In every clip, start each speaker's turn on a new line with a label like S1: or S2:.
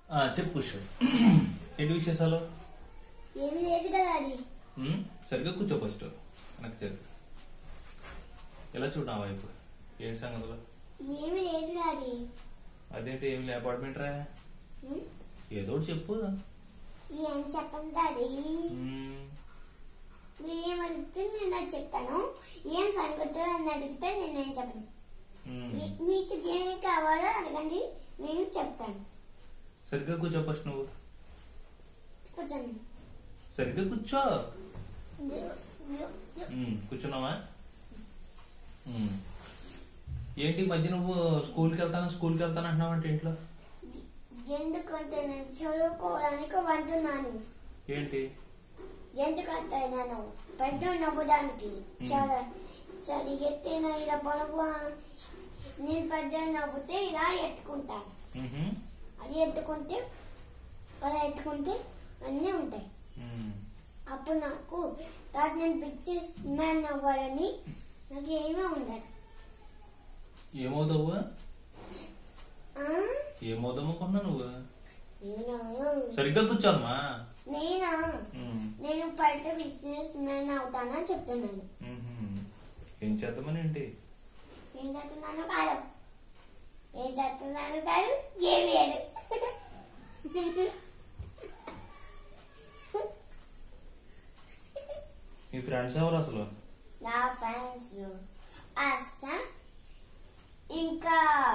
S1: ఆ, చెప్పు కూర్చో ఏంటి విశేషాలు
S2: ఏమి లేదు కదా అది
S1: ఉమ్, సరిగ్గా కూర్చో ఫస్ట్ నాకు చెప్పు ఎలా చూడు ఆ వైపు ఏంటి సంగతులు
S2: ఏమి లేదు కదా అది
S1: అదేంటి ఏమి లే అపార్ట్మెంట్ రా
S2: ఉం?
S1: ఏదో ఒకటి చెప్పు
S2: ఏం చెప్పండి దాది
S1: ఉమ్,
S2: మీరేం అడిగితే నేను అది చెప్తాను ఏం సంగతో అని అడిగితే నేను ఏం చెప్పను
S1: ఉమ్.
S2: మీ- మీకు ఏం కావాలో అడగండి నేను చెప్తాను
S1: సరిగ్గా కూర్చో ఫస్ట్ నువ్వు
S2: కూర్చోండి
S1: సరిగ్గా కూర్చో ఉమ్, కూర్చున్నావా ఉమ్. ఏంటి ఈ మధ్య నువ్వు స్కూల్కి వెళ్తాను స్కూల్కి వెళ్తాను అంటున్నావు అంటే ఇంట్లో
S2: ఎందుకంటే నేను చదువుకోవడానికి వంటున్నాను
S1: ఏంటి
S2: ఎందుకంటే నేను పెద్ద నవ్వడానికి చాలా చాలా ఎత్తిన ఇలా పొడవు నేను పెద్ద నవ్వుతే ఇలా ఎత్తుకుంటాను
S1: ఉహుం,
S2: అది ఎత్తుకుంటే అలా ఎత్తుకుంటే అన్నీ ఉంటాయి
S1: ఉమ్.
S2: అప్పుడు నాకు తర్వాత నేను పిచ్చి మ్యాన్ అవ్వాలని నాకు ఏమీ ఉండదు
S1: ఏమవుతావు
S2: ఆ?
S1: ఏమవుదాం అనుకున్నా నువ్వు
S2: నేనా
S1: సరిగ్గా కూర్చోమ్మా
S2: నేనా
S1: ఉమ్,
S2: నేను పెద్ద బిజినెస్ మ్యాన్ అవుతానని చెప్తున్నాను
S1: ఉహుం. ఏం చేద్దామని ఏంటి
S2: ఏం చేస్తున్నాను కాదు ఏం చేస్తున్నాను కాదు ఏం లేదు
S1: మీ ఫ్రెండ్స్ ఎవరు అసలు
S2: నా ఫ్రెండ్స్ అస్స ఇంకా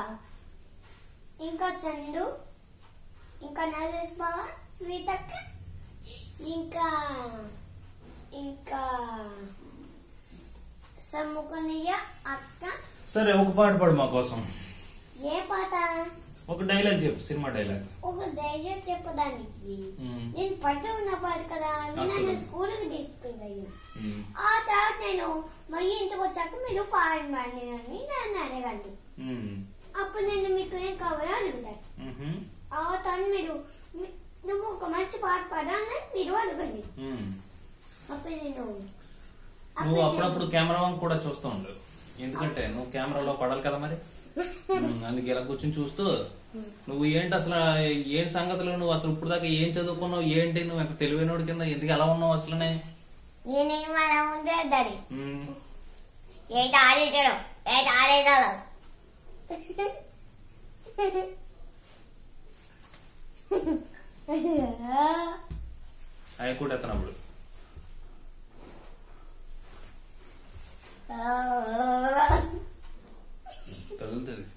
S2: ఇంకా చందు ఇంకా నరేష్ బావ స్వీతక్క ఇంకా ఇంకా సమ్ముకున్నయ్య అక్క
S1: సరే ఒక పాట పాడు మా కోసం
S2: ఏ పాట
S1: ఒక డైలాగ్ చెప్పు సినిమా డైలాగ్
S2: ఒక దయచేసి చెప్పడానికి
S1: ఉమ్,
S2: నేను పట్టు ఉన్న పాట కదా నేను
S1: అప్పుడు.
S2: నన్ను స్కూల్కి తీసుకెళ్ళాను
S1: ఉమ్,
S2: ఆ తర్వాత నేను మళ్ళీ ఇంటికి వచ్చాక మీరు పాడమని అని నన్ను అడగండి
S1: ఉమ్,
S2: అప్పుడు నేను మీకు ఏం కావాలో అడుగుతాను
S1: ఉహుం,
S2: ఆ తర్వాత మీరు మీ- నువ్వు ఒక మంచి పాట పాడా అని మీరు అడగండి
S1: ఉమ్.
S2: అప్పుడు నేను
S1: నువ్వు
S2: అప్పుడు నేను-
S1: అప్పుడప్పుడు కెమెరామన్ కూడా చూస్తూ ఉండు ఎందుకంటే నువ్వు కెమెరాలో పడాలి కదా మరి ఉమ్, అందుకే ఇలా కూర్చొని చూస్తూ నువ్వు ఏంటి అసలు ఏం సంగతులు నువ్వు అసలు ఇప్పుడు దాకా ఏం చదువుకున్నావు ఏంటి నువ్వు ఎంత తెలివైనోడి కింద ఎందుకు ఎలా ఉన్నావు అసలునే
S2: నేనేం అలా ఉండేది
S1: ఉమ్,
S2: ఏంటి ఆడేటాడు ఏంటి ఆడేటాడు
S1: అవి కూడా ఎత్తనప్పుడు తగులుతుంది